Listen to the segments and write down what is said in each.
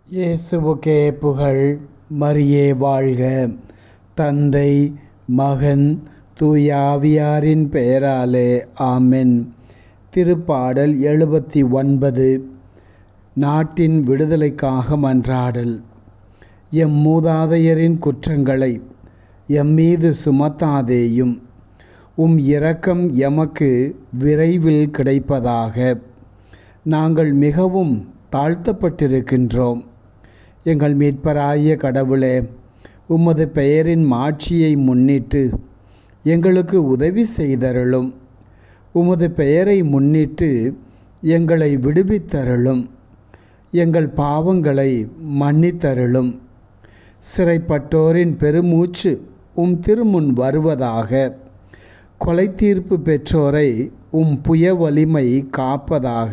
இயேசுவுக்கே புகழ் மரியே வாழ்க தந்தை மகன் தூய ஆவியாரின் பெயராலே ஆமென் திருப்பாடல் எழுபத்தி ஒன்பது நாட்டின் விடுதலைக்காக மன்றாடல் எம் மூதாதையரின் குற்றங்களை எம் மீது சுமத்தாதேயும் உம் இரக்கம் எமக்கு விரைவில் கிடைப்பதாக நாங்கள் மிகவும் தாழ்த்தப்பட்டிருக்கின்றோம் எங்கள் மீட்பராகிய கடவுளே உமது பெயரின் மாட்சியை முன்னிட்டு எங்களுக்கு உதவி செய்தருளும் உமது பெயரை முன்னிட்டு எங்களை விடுவித்தருளும் எங்கள் பாவங்களை மன்னித்தருளும் சிறைப்பட்டோரின் பெருமூச்சு உம் திருமுன் வருவதாக கொலை தீர்ப்பு பெற்றோரை உம் புய வலிமை காப்பதாக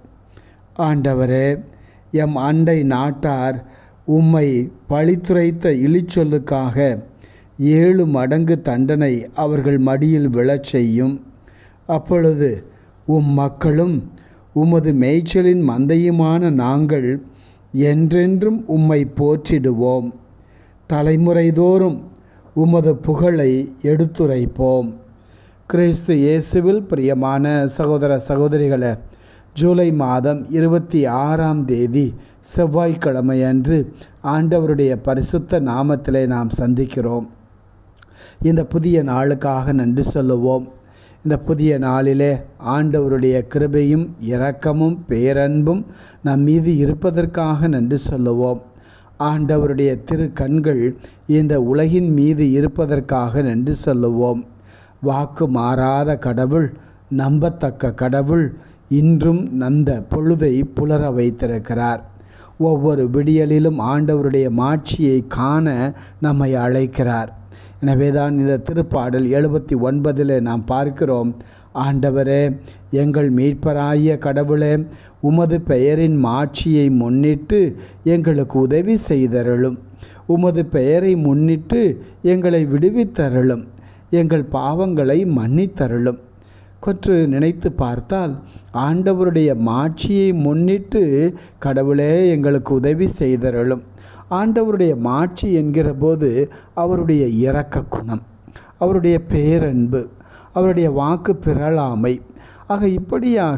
ஆண்டவரே எம் அண்டை நாட்டார் உம்மை பழித்துரைத்த இழிச்சொல்லுக்காக ஏழு மடங்கு தண்டனை அவர்கள் மடியில் விழச் செய்யும் அப்பொழுது உம் மக்களும் உமது மேய்ச்சலின் மந்தையுமான நாங்கள் என்றென்றும் உம்மை போற்றிடுவோம் தலைமுறைதோறும் உமது புகழை எடுத்துரைப்போம் கிறிஸ்து இயேசுவில் பிரியமான சகோதர சகோதரிகளே ஜூலை மாதம் இருபத்தி ஆறாம் தேதி செவ்வாய்க்கிழமை அன்று ஆண்டவருடைய பரிசுத்த நாமத்திலே நாம் சந்திக்கிறோம் இந்த புதிய நாளுக்காக நன்றி சொல்லுவோம் இந்த புதிய நாளிலே ஆண்டவருடைய கிருபையும் இரக்கமும் பேரன்பும் நம் மீது இருப்பதற்காக நன்றி சொல்லுவோம் ஆண்டவருடைய திரு கண்கள் இந்த உலகின் மீது இருப்பதற்காக நன்றி சொல்லுவோம் வாக்கு மாறாத கடவுள் நம்பத்தக்க கடவுள் இன்றும் நந்த பொழுதை புலர வைத்திருக்கிறார் ஒவ்வொரு விடியலிலும் ஆண்டவருடைய மாட்சியை காண நம்மை அழைக்கிறார் எனவேதான் இந்த திருப்பாடல் எழுபத்தி ஒன்பதில் நாம் பார்க்கிறோம் ஆண்டவரே எங்கள் மீட்பராகிய கடவுளே உமது பெயரின் மாட்சியை முன்னிட்டு எங்களுக்கு உதவி செய்தருளும் உமது பெயரை முன்னிட்டு எங்களை விடுவித்தருளும் எங்கள் பாவங்களை மன்னித்தருளும் கொற்று நினைத்து பார்த்தால் ஆண்டவருடைய மாட்சியை முன்னிட்டு கடவுளே எங்களுக்கு உதவி செய்தருளும் ஆண்டவருடைய மாட்சி என்கிற போது அவருடைய இரக்க குணம் அவருடைய பேரன்பு அவருடைய வாக்கு பிறழாமை ஆக இப்படியாக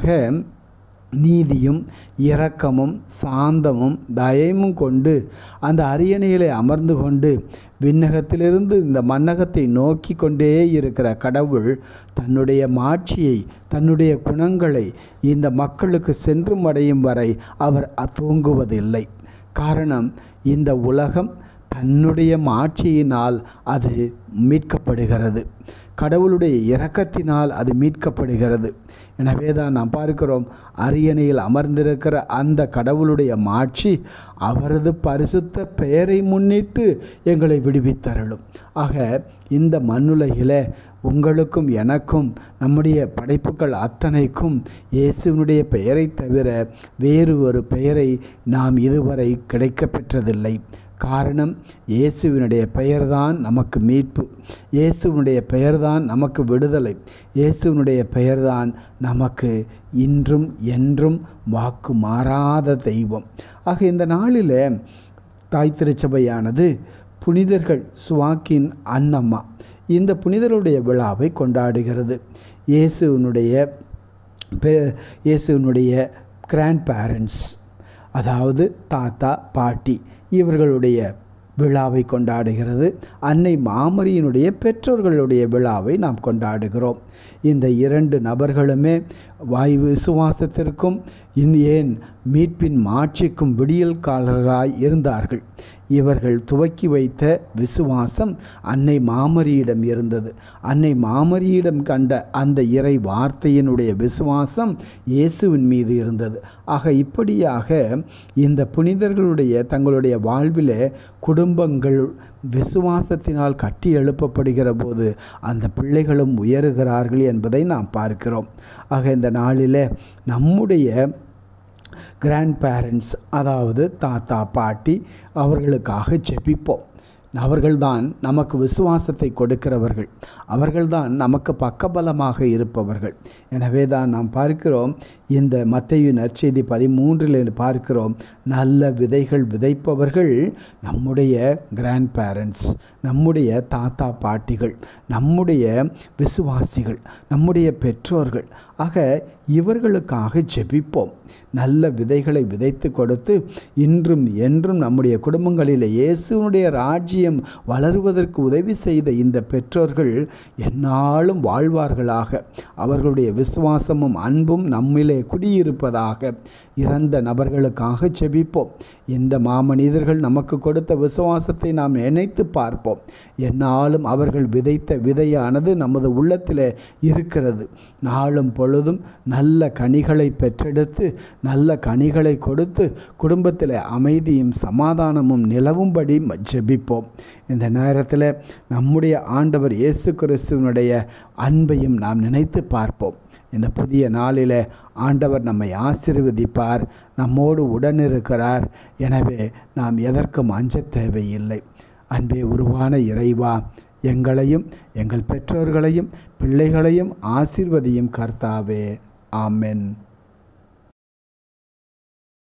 நீதியும் இரக்கமும் சாந்தமும் தயமும் கொண்டு அந்த அரியணையிலே அமர்ந்து கொண்டு விண்ணகத்திலிருந்து இந்த மன்னகத்தை நோக்கி கொண்டே இருக்கிற கடவுள் தன்னுடைய மாட்சியை தன்னுடைய குணங்களை இந்த மக்களுக்கு சென்று அடையும் வரை அவர் தூங்குவதில்லை காரணம் இந்த உலகம் தன்னுடைய மாட்சியினால் அது மீட்கப்படுகிறது கடவுளுடைய இரக்கத்தினால் அது மீட்கப்படுகிறது எனவே தான் நாம் பார்க்கிறோம் அரியணையில் அமர்ந்திருக்கிற அந்த கடவுளுடைய மாட்சி அவரது பரிசுத்த பெயரை முன்னிட்டு எங்களை விடுவித்தருளும் ஆக இந்த மண்ணுலகில் உங்களுக்கும் எனக்கும் நம்முடைய படைப்புகள் அத்தனைக்கும் இயேசுவினுடைய பெயரை தவிர வேறு ஒரு பெயரை நாம் இதுவரை கிடைக்க பெற்றதில்லை காரணம் இயேசுவினுடைய பெயர்தான் நமக்கு மீட்பு இயேசுவினுடைய பெயர்தான் நமக்கு விடுதலை இயேசுவினுடைய பெயர்தான் நமக்கு இன்றும் என்றும் வாக்கு மாறாத தெய்வம் ஆக இந்த நாளில் தாய் திருச்சபையானது புனிதர்கள் சுவாக்கின் அன்னம்மா இந்த புனிதருடைய விழாவை கொண்டாடுகிறது இயேசுவினுடைய இயேசுவினுடைய கிராண்ட் பேரண்ட்ஸ் அதாவது தாத்தா பாட்டி இவர்களுடைய விழாவை கொண்டாடுகிறது அன்னை மாமரியினுடைய பெற்றோர்களுடைய விழாவை நாம் கொண்டாடுகிறோம் இந்த இரண்டு நபர்களுமே வாயு விசுவாசத்திற்கும் ஏன் மீட்பின் மாட்சிக்கும் விடியல்காரர்களாய் இருந்தார்கள் இவர்கள் துவக்கி வைத்த விசுவாசம் அன்னை மாமரியிடம் இருந்தது அன்னை மாமரியிடம் கண்ட அந்த இறை வார்த்தையினுடைய விசுவாசம் இயேசுவின் மீது இருந்தது ஆக இப்படியாக இந்த புனிதர்களுடைய தங்களுடைய வாழ்வில் குடும்பங்கள் விசுவாசத்தினால் கட்டி எழுப்பப்படுகிற போது அந்த பிள்ளைகளும் உயருகிறார்கள் என்பதை நாம் பார்க்கிறோம் ஆக இந்த நாளில் நம்முடைய கிராண்ட் பேரண்ட்ஸ் அதாவது தாத்தா பாட்டி அவர்களுக்காக ஜெபிப்போம் அவர்கள்தான் நமக்கு விசுவாசத்தை கொடுக்கிறவர்கள் அவர்கள்தான் நமக்கு பக்கபலமாக இருப்பவர்கள் எனவே தான் நாம் பார்க்கிறோம் இந்த மத்தையு நற்செய்தி பதிமூன்றில் பார்க்கிறோம் நல்ல விதைகள் விதைப்பவர்கள் நம்முடைய கிராண்ட் பேரண்ட்ஸ் நம்முடைய தாத்தா பாட்டிகள் நம்முடைய விசுவாசிகள் நம்முடைய பெற்றோர்கள் ஆக இவர்களுக்காக ஜெபிப்போம் நல்ல விதைகளை விதைத்து கொடுத்து இன்றும் என்றும் நம்முடைய குடும்பங்களில் இயேசுனுடைய ராஜ்யம் வளருவதற்கு உதவி செய்த இந்த பெற்றோர்கள் எந்நாளும் வாழ்வார்களாக அவர்களுடைய விசுவாசமும் அன்பும் நம்மிலே குடியிருப்பதாக இறந்த நபர்களுக்காக ஜெபிப்போம் இந்த மாமனிதர்கள் நமக்கு கொடுத்த விசுவாசத்தை நாம் நினைத்து பார்ப்போம் எந்நாளும் அவர்கள் விதைத்த விதையானது நமது உள்ளத்தில் இருக்கிறது நாளும் பொழுதும் நல்ல கனிகளை பெற்றெடுத்து நல்ல கனிகளை கொடுத்து குடும்பத்தில் அமைதியும் சமாதானமும் நிலவும்படி ஜெபிப்போம் இந்த நேரத்தில் நம்முடைய ஆண்டவர் இயேசு கிறிஸ்துவனுடைய அன்பையும் நாம் நினைத்து பார்ப்போம் இந்த புதிய நாளில் ஆண்டவர் நம்மை ஆசிர்வதிப்பார் நம்மோடு உடனிருக்கிறார் எனவே நாம் எதற்கும் அஞ்ச தேவையில்லை அன்பே உருவான இறைவா எங்களையும் எங்கள் பெற்றோர்களையும் பிள்ளைகளையும் ஆசிர்வதியும் கர்த்தாவே ஆமென்